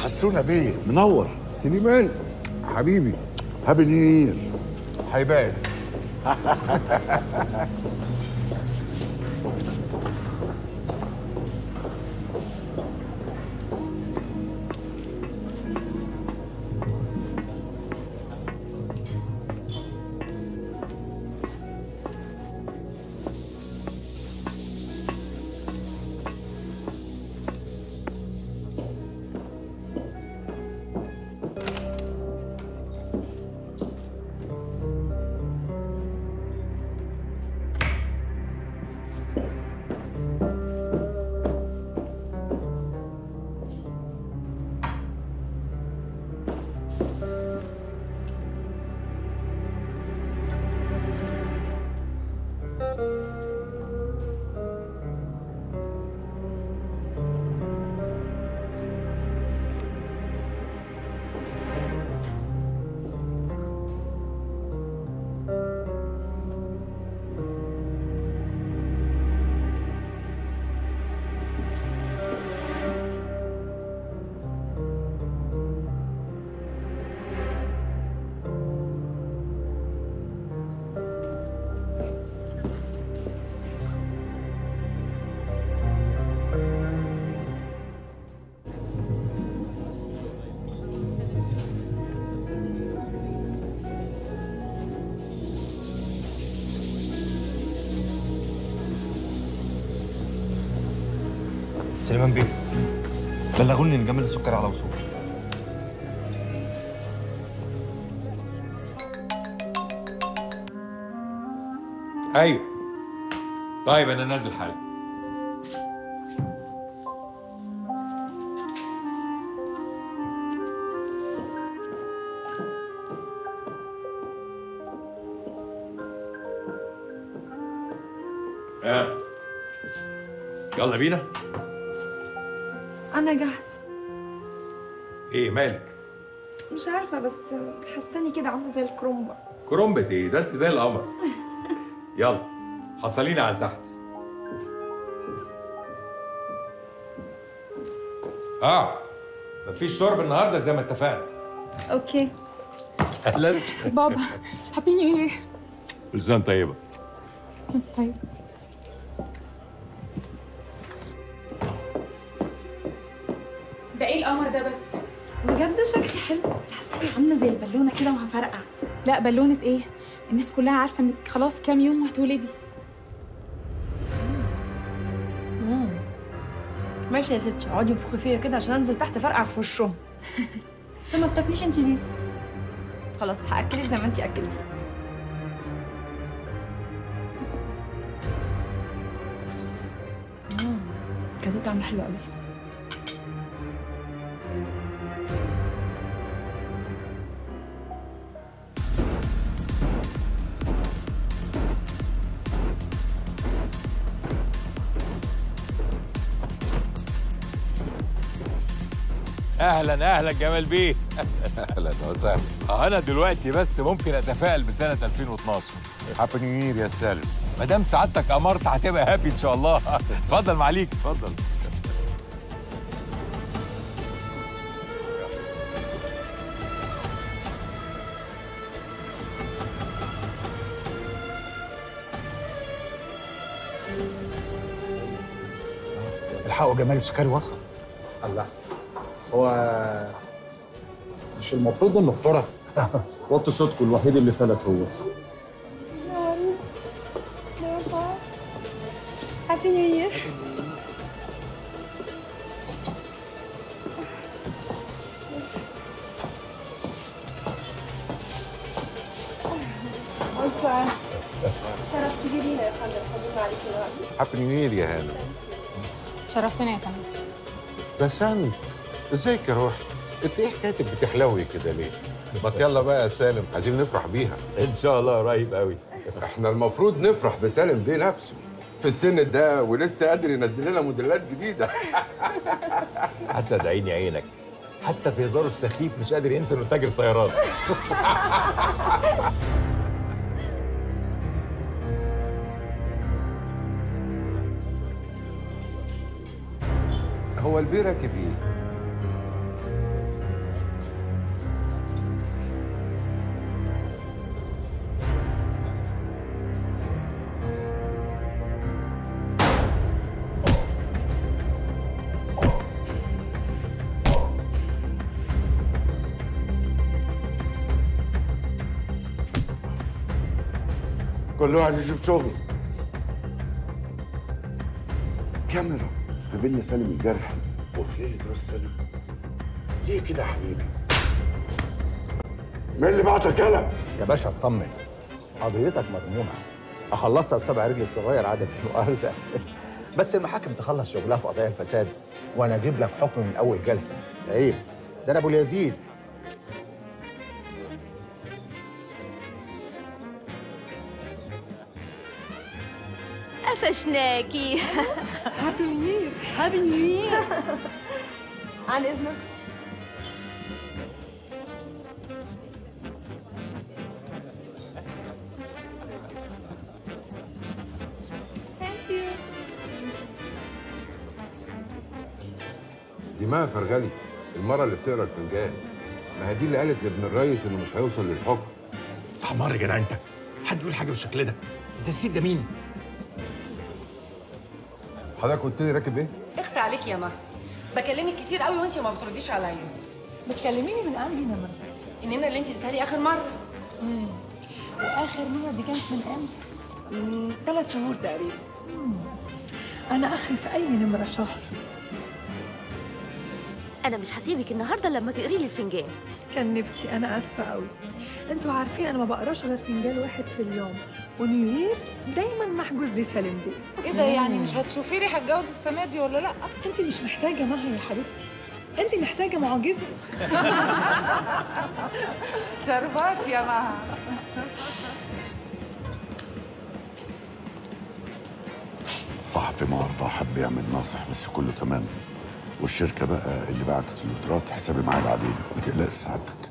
حسونا بيه منور سليمان حبيبي هابي نيو يير هيبان سليمان بيه بلغوني ان جمال السكر على وصول ايوه طيب انا نازل حالا آه. يلا بينا أنا جاهزة ايه مالك مش عارفة بس حاساني كده عاملة زي الكرومبة كرومبة ايه ده انت زي القمر يلا حصلينا على تحت اه مفيش شرب النهارده زي ما اتفقنا أوكي اهلا بابا هابي نيو يير كل سنه طيبه انت طيب ده ايه القمر ده بس بجد شكلي حلو حاساني عاملة زي البالونة كده وهفرقع لا بالونة ايه الناس كلها عارفة انك خلاص كام يوم وهتولدي ماشي يا ستي اقعدي انفخي فيا كده عشان انزل تحت فرقع في وشهم طب ما بتاكليش انت ليه؟ خلاص هاكلك زي ما انت اكلتي مم، كانت طعم حلو قوي اهلا اهلا جمال بيه اهلا وسهلا اه انا دلوقتي بس ممكن اتفائل بسنه 2012 هابي نيو يير يا سالم ما دام سعادتك امرت هتبقى هابي ان شاء الله اتفضل معليك اتفضل الحقوا جمال السكري وصل الله هو مش المفروض انه فطرة وطي صوتكم الوحيد اللي فلت هو هابي نيو يير بونسوار شرف كبير لينا يا فندم حضرنا عليك النهارده هابي نيو يير يا هانم شرفتنا يا فندم بس انت ازيك يا روحي انت ايه حكايتك بتحلوي كده ليه ما يلا بقى يا سالم عايزين نفرح بيها ان شاء الله قريب قوي احنا المفروض نفرح بسالم بيه نفسه في السن ده ولسه قادر ينزل لنا موديلات جديده حسد عيني عينك حتى في هزاره السخيف مش قادر ينسى انه تاجر سيارات هو البيه راكب ايه؟ كل واحد يشوف شغله كاميرا في فيلا سالم الجرحي وفي ليله راس سالم ليه كده يا حبيبي؟ مين اللي بعتك يالا؟ يا باشا اطمن قضيتك مضمونه اخلصها بسبع رجل الصغير عدد المؤاخذه بس المحاكم تخلص شغلها في قضايا الفساد وانا اجيب لك حكم من اول جلسه عيب ده انا ابو اليزيد قفشناكي هابي نيو يير هابي نيو يير عن اذنك دي ما فرغلي المره اللي بتقرا الفنجان ما هي دي اللي قالت لابن الريس انه مش هيوصل للحكم حمار يا جدع انت حد يقول حاجه بالشكل ده انت السيد ده مين حضرتك قلت لي راكب ايه اخت عليك يا مها بكلمك كتير قوي وانت ما بترديش عليا بتكلميني من قلبي نمر اننا اللي انت اديتها لي اخر مره واخر مره دي كانت من امتى ثلاث شهور تقريبا انا اخري في اي نمره شهر انا مش هسيبك النهارده لما تقري لي الفنجان كان نفسي انا اسفه قوي انتوا عارفين انا ما بقراش غير فنجان واحد في اليوم ونيو يير دايما محجوز لي سالم بيه ايه ده يعني مش هتشوفي لي هتجوز السنه دي ولا لا انت مش محتاجه مها يا حبيبتي انت محتاجه معجزه شربات يا مها صحفي النهارده حب يعمل ناصح بس كله تمام والشركه بقى اللي بعتت اللوترات حسابي معايا بعدين ما تقلقش سعادتك